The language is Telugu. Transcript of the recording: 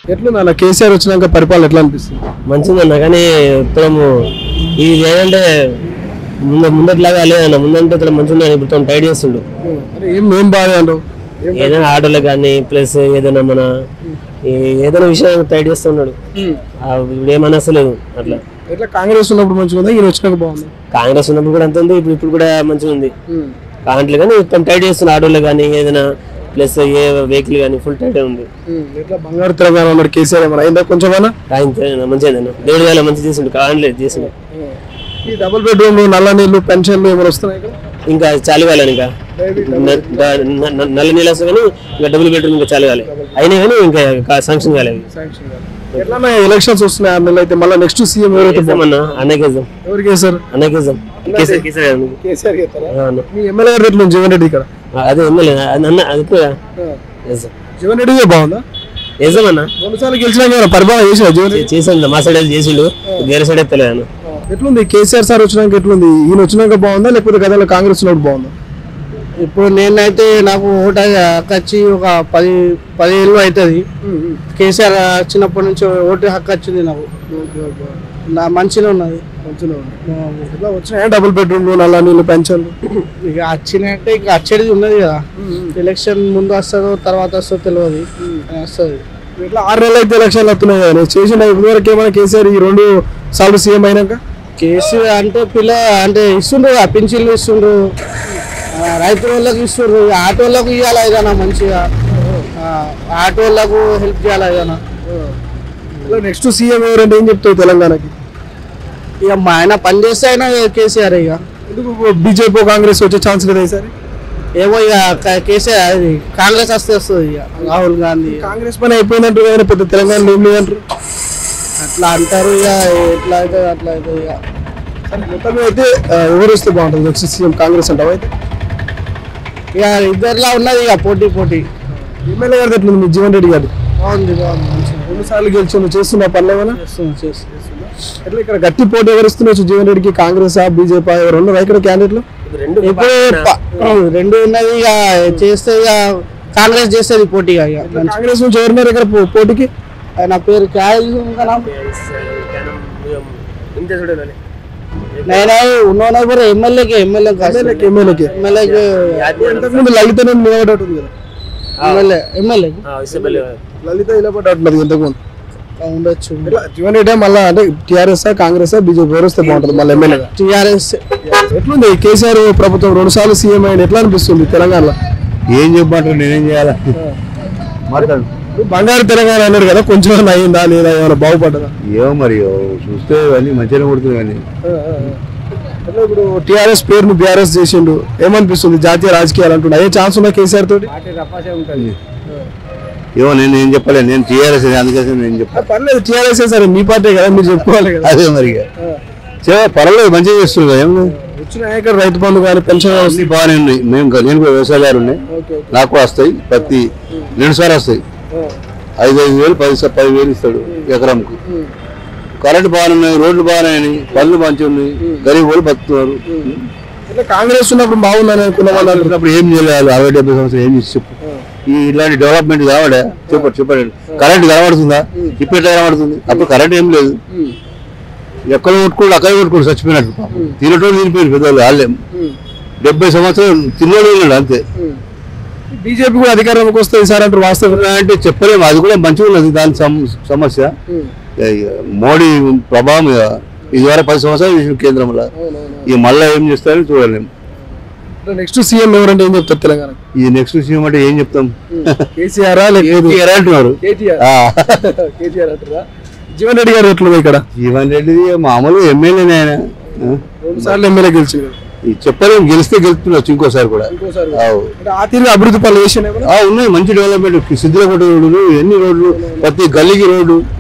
ఎట్లుంది అన్న కేసీఆర్ వచ్చినాక పరిపాలన ఎట్లా అనిపిస్తుంది మంచిదన్న కానీ మొత్తము ఇది ఏంటంటే ముందు ముందట్లాగా లేదన్న ముందంటే ఇతను మంచిగా ఇప్పుడు టైట్ చేస్తుండు అరే ఏం ఏం బాగా అంటావు ఏదైనా ఆటోలో కానీ ప్లస్ ఏదైనా మన ఈ- ఏదైనా విషయం టైట్ చేస్తున్నాడు ఆ ఇప్పుడు ఏమని అసలేదు అట్లా ఎట్లా కాంగ్రెస్ ఉన్నప్పుడు మంచిగా ఉందా ఈయన వచ్చినాక బాగుంది కాంగ్రెస్ ఉన్నప్పుడు కూడా అంత ఉంది ఇప్పుడు ఇప్పుడు కూడా మంచిగా ఉంది కాంట్లు కానీ మొత్తం టైట్ చేస్తున్న ఆటోలో కానీ ఏదైనా ప్లస్ ఏ వెహికల్ కానీ ఫుల్ టైట్ ఉంది ఎట్లా బంగారు తెలంగాణ ఉన్నాడు కేసీఆర్ ఏమన్నా అయిందా కొంచెమన్నా రాయించ మంచిగా దేవుడి వేళ మంచి చేసిండు కాంట్లేదు చేసిండు ఈ డబుల్ బెడ్రూమ్ నల్ల నీళ్ళు పెన్షన్లు ఏమైనా వస్తున్నాయి ఇక్కడ? ఇంకా చాలు కాలేదు ఇంకా న- ద- న- న- నల్ల నీళ్ళు వస్తే కానీ ఇంకా డబుల్ బెడ్రూమ్ ఇంకా చాలు కాలేదు అయినా కానీ ఇంకా కా- శాంక్షన్ కాలేదు ఎట్లా ఎలక్షన్స్ వస్తున్నాయి ఆరు నెలలు అయితే మళ్ళీ నెక్స్ట్ సీఎం ఎవరైతే వేద్దాం అన్న అన్నకేద్దాం ఎవరికి వేశారు అన్నకేద్దాం కేసీఆర్ కేసీఆర్ గారు. కేసీఆర్ చేస్తారా ఆ అన్న. మీ ఎమ్మెల్యే గారు ఎట్లా ఉంది జీవన్ రెడ్డి ఇక్కడ ఆ, అదే ఎమ్మెల్యే అది అన్న అది ఇప్పుడు వేద్దాం జీవన్ రెడ్డి బాగుందా వేద్దాం అన్న రెండు సార్లు గెలిచినాక ఏమైనా పరిపాలన చేసిన జీవన్ రెడ్డి చేసాను మా సైడ్ అది చేసిండు వేరే సైడ్ అయితే తెలియదు అన్న ఎట్లుంది కేసీఆర్ సార్ వచ్చినాక ఎట్లుంది ఈయన వచ్చినాక బాగుందా లేకపోతే గతంలో కాంగ్రెస్ ఉన్నప్పుడు బాగుందా ఇప్పుడు నేనైతే నాకు ఓటు హక్కు వచ్చి ఒక పది పది ఏళ్ళు అవుతుంది కేసీఆర్ వచ్చినప్పటి నుంచి ఓటు హక్కు వచ్చింది నాకు నా మంచిగా ఉన్నది మంచిగా ఉంది ఇట్లా వచ్చినాయా డబుల్ బెడ్రూమ్లు నల్ల నీళ్ళు పెన్షన్లు ఇక వచ్చినట్టే ఇక వచ్చేది ఉన్నది కదా ఎలక్షన్ ముందు వస్తుందో తర్వాత వస్తుందో తెలియదు వస్తుంది ఇట్లా ఆరు నెలలు అయితే ఎలక్షన్లు వస్తున్నాయి కదా నేను చేసిన ఇప్పటివరకు ఏమైనా కేసీఆర్ ఈ రెండు సార్లు సీఎం అయినాక కేసీఆర్ అంటే పిల్ల అంటే ఇస్తుండ్రు కదా పింఛన్లు ఇస్తుండ్రు ఆ, రైతు వాళ్ళకి ఇస్తుండ్రు ఇక ఆటో వాళ్ళకు ఇవ్వాలి ఏదైనా మంచిగా ఆ, ఆటో వాళ్ళకు హెల్ప్ చేయాలి ఏదైనా నెక్స్ట్ సీఎం ఎవరంటే ఏం చెప్తావు తెలంగాణకి ఇక మా ఆయన పని చేస్తే అయినా కేసీఆర్ ఇక ఎందుకు బీజేపీ కాంగ్రెస్ వచ్చే ఛాన్స్ లేదు ఈసారి ఏమో ఇక క- కేసీఆర్ అది కాంగ్రెస్ వస్తే వస్తుంది ఇక రాహుల్ గాంధీ కాంగ్రెస్ పని అయిపోయిందంటారు కానీ పెద్ద తెలంగాణలో ఏం లేదంటారు అట్లా అంటారు ఇక ఎట్లా అయితే అట్లా అయితే ఇక సరే, మొత్తం మీద అయితే ఆ, ఎవరు వస్తే బాగుంటుంది నెక్స్ట్ సీఎం కాంగ్రెస్ అంటావు అయితే ఇక ఇద్దరిలా ఉన్నది ఇక పోటీ పోటీ ఎమ్మెల్యే గారి ఎట్లుంది మీ జీవన్ రెడ్డి గారి బాగుంది బాగుంది మంచిగా రెండు సార్లు గెలిచి చేస్తున్నా పనులు ఏమైనా చేస్తుంది చేస్తుంది ఎట్లా ఇక్కడ గట్టి పోటీ ఎవరు ఇస్తున్నారు జీవన్ రెడ్డికి కాంగ్రెస్ బీజేపీ ఎవరు ఉన్నారు ఇక్కడ క్యాండిడేట్లు రెండు ఇప్పుడు ప- రెండు ఉన్నది ఇక చేస్తే ఇక కాంగ్రెస్ చేస్తుంది పోటీగా ఇక కాంగ్రెస్ నుంచి ఎవరున్నారు ఇక్కడ పో- పోటీకి ఆయన పేరు క్యాల్ ఇంకా నా- ఇంతే చూడాలి నేను ఉన్నోనే కూడా ఎమ్మెల్యేకి ఎమ్మెల్యే ఎమ్మెల్యేకి ఎమ్మెల్యేకి ఎమ్మెల్యేకి ఇంతకుముందు లలిత నిలబడ్డట్టు ఉంది కదా ఎమ్మెల్యే ఎమ్మెల్యే లలిత నిలబడ్డట్టున్నది ఇంతకుముందు ఉండొచ్చు ఇట్లా జీవన్ రెడ్డి మళ్ళీ అంటే టీఆర్ఎస్ కాంగ్రెస్ బీజేపీ ఎవరు వస్తే బాగుంటుంది మళ్ళీ ఎమ్మెల్యేగా టీఆర్ఎస్ ఎట్లుంది కేసీఆర్ ప్రభుత్వం రెండు సార్లు సీఎం అయిన ఎట్లా అనిపిస్తుంది తెలంగాణలో ఏం చెప్పమంటారు నేనేం చేయాలా మాట్లాడు బంగారు తెలంగాణ అన్నారు కదా కొంచెం ఏమైనా అయిందా లేదా ఏమైనా బాగుపడ్డదా ఏమో మరి ఓ చూస్తే అన్నీ మంచిగానే కొడుతుంది కానీ అంటే ఇప్పుడు టీఆర్ఎస్ పేరును బీఆర్ఎస్ చేసిండు ఏమనిపిస్తుంది జాతీయ రాజకీయాలు అంటుండే అయ్యే ఛాన్స్ ఉన్నా కేసీఆర్ తోటి ఏమో నేను ఏం చెప్పలేదు నేను టీఆర్ఎస్ అందుకోసం నేను చెప్పాను ఆ, పర్లేదు టీఆర్ఎస్ సరే మీ పార్టీ కదా మీరు చెప్పుకోవాలి కదా అదే మరి ఇక. చే పర్వాలేదు మంచిగా చేస్తుంది ఏం లేదు. వచ్చిన ఇక్కడ రైతు బంధు కానీ పెన్షన్ అన్నీ బాగానే ఉన్నాయి మేము కా- నేను కూడా వ్యవసాయదారు ఉన్నాయి నాకు కూడా వస్తాయి ప్రతి రెండు సార్లు వస్తాయి ఐదు ఐదు వేలు పది స- పది వేలు ఇస్తాడు ఎకరంకు కరెంట్ బాగానే ఉన్నాయి రోడ్లు బాగానే ఉన్నాయి పనులు మంచిగా ఉన్నాయి గరీబ్ వాళ్ళు బతుకుతున్నారు ఇట్లా కాంగ్రెస్ ఉన్నప్పుడు బాగుందని అనుకున్న వాళ్ళు అంటారు. అప్పుడు ఏం చేయలేదు అరవై డెబ్బై సంవత్సరాలు ఏం చేసి చెప్పు ఈ ఇలాంటి డెవలప్మెంట్ కావాడా చెప్పండి చెప్పండి కరెంట్ కనబడుతుందా ఇప్పుడు ఎట్లా కనబడుతుంది అప్పుడు కరెంట్ ఏం లేదు ఎక్కడ కొట్టుకోడు అక్కడ కొట్టుకోడు చచ్చిపోయినట్టు పాపం. తినటోడు తినిపోయారు పెద్దవాళ్ళు వాళ్ళే డెబ్బై సంవత్సరాలు తిన్నోడు తిన్నాడు అంతే బీజేపీ కూడా అధికారంలోకి వస్తే ఈసారి అంటారు వాస్తవం అంటే చెప్పలేము అది కూడా మంచిగా ఉన్నది దాని సమ- సమస్య ఇక మోడీ ప్రభావం ఇక ఇదివరకు పది సంవత్సరాలు చేసిన కేంద్రంలో ఇక మళ్ళీ ఏం చేస్తారో చూడలేము నెక్స్ట్ సీఎం ఎవరంటే ఏం చెప్తారు తెలంగాణ ఈ నెక్స్ట్ సీఎం అంటే ఏం చెప్తాం కేసీఆర్ లేకపోతే కేటీఆర్ అంటున్నారు కేటీఆర్ ఆ. కేటీఆర్ అంటారా జీవన్ రెడ్డి గారు ఎట్లుంది ఇక్కడ జీవన్ రెడ్డిది మామూలుగా ఎమ్మెల్యేనే ఆయన ఆ? రెండు సార్లు ఎమ్మెల్యే గెలిచి ఈ చెప్పలేము గెలిస్తే గెలుస్తుండొచ్చు ఇంకోసారి కూడా ఆవు. అంటే ఆ తీరు అభివృద్ధి పనులు చేసిన ఆ, ఉన్నాయి మంచి డెవలప్మెంట్ సిద్ధిలపట్టు రోడ్లు ఎన్ని రోడ్లు ప్రతి గల్లీకి రోడ్డు